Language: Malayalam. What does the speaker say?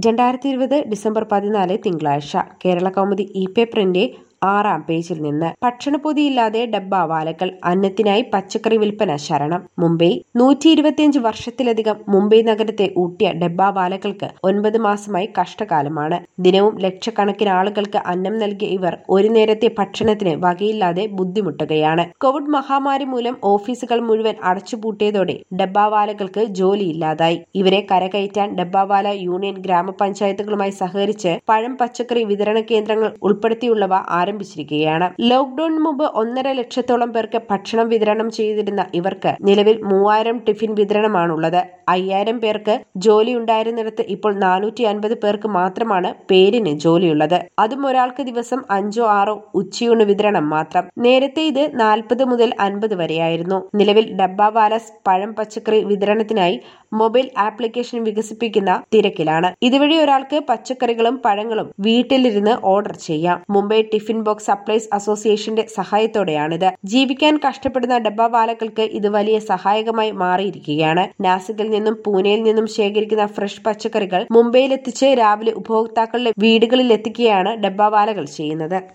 രണ്ടായിരത്തി ഇരുപത് ഡിസംബർ പതിനാല് തിങ്കളാഴ്ച കേരള കൗമുദി ഇ പേപ്പറിന്റെ ആറാം പേജിൽ നിന്ന് ഭക്ഷണപ്പൊതിയില്ലാതെ ഡബ്ബാവാലകൾ അന്നത്തിനായി പച്ചക്കറി വിൽപ്പന ശരണം മുംബൈ നൂറ്റി ഇരുപത്തിയഞ്ച് വർഷത്തിലധികം മുംബൈ നഗരത്തെ ഊട്ടിയ ഡബ്ബാവാലകൾക്ക് ഒൻപത് മാസമായി കഷ്ടകാലമാണ് ദിനവും ലക്ഷക്കണക്കിന് ആളുകൾക്ക് അന്നം നൽകിയ ഇവർ ഒരു നേരത്തെ ഭക്ഷണത്തിന് വകയില്ലാതെ ബുദ്ധിമുട്ടുകയാണ് കോവിഡ് മഹാമാരി മൂലം ഓഫീസുകൾ മുഴുവൻ അടച്ചുപൂട്ടിയതോടെ ഡബ്ബാവാലകൾക്ക് ജോലിയില്ലാതായി ഇവരെ കരകയറ്റാൻ ഡബ്ബാവാല യൂണിയൻ ഗ്രാമപഞ്ചായത്തുകളുമായി സഹകരിച്ച് പഴം പച്ചക്കറി വിതരണ കേന്ദ്രങ്ങൾ ഉൾപ്പെടുത്തിയുള്ളവ ആരംഭിച്ചിരിക്കുകയാണ് ലോക്ഡൌണിന് മുമ്പ് ഒന്നര ലക്ഷത്തോളം പേർക്ക് ഭക്ഷണം വിതരണം ചെയ്തിരുന്ന ഇവർക്ക് നിലവിൽ മൂവായിരം ടിഫിൻ വിതരണമാണുള്ളത് അയ്യായിരം പേർക്ക് ജോലി ഉണ്ടായിരുന്നിടത്ത് ഇപ്പോൾ നാനൂറ്റി അൻപത് പേർക്ക് മാത്രമാണ് പേരിന് ജോലിയുള്ളത് അതും ഒരാൾക്ക് ദിവസം അഞ്ചോ ആറോ ഉച്ചയൂണ് വിതരണം മാത്രം നേരത്തെ ഇത് നാൽപ്പത് മുതൽ അൻപത് വരെയായിരുന്നു നിലവിൽ ഡബ്ബാവാലസ് പഴം പച്ചക്കറി വിതരണത്തിനായി മൊബൈൽ ആപ്ലിക്കേഷൻ വികസിപ്പിക്കുന്ന തിരക്കിലാണ് ഇതുവഴി ഒരാൾക്ക് പച്ചക്കറികളും പഴങ്ങളും വീട്ടിലിരുന്ന് ഓർഡർ ചെയ്യാം മുംബൈ ടിഫിൻ ബോക്സ് സപ്ലൈസ് അസോസിയേഷന്റെ സഹായത്തോടെയാണിത് ജീവിക്കാൻ കഷ്ടപ്പെടുന്ന ഡബ്ബാവാലകൾക്ക് ഇത് വലിയ സഹായകമായി മാറിയിരിക്കുകയാണ് നാസിക്കിൽ നിന്നും പൂനെയിൽ നിന്നും ശേഖരിക്കുന്ന ഫ്രഷ് പച്ചക്കറികൾ മുംബൈയിലെത്തിച്ച് രാവിലെ ഉപഭോക്താക്കളുടെ വീടുകളിൽ എത്തിക്കുകയാണ് ഡബ്ബാവാലകൾ ചെയ്യുന്നത്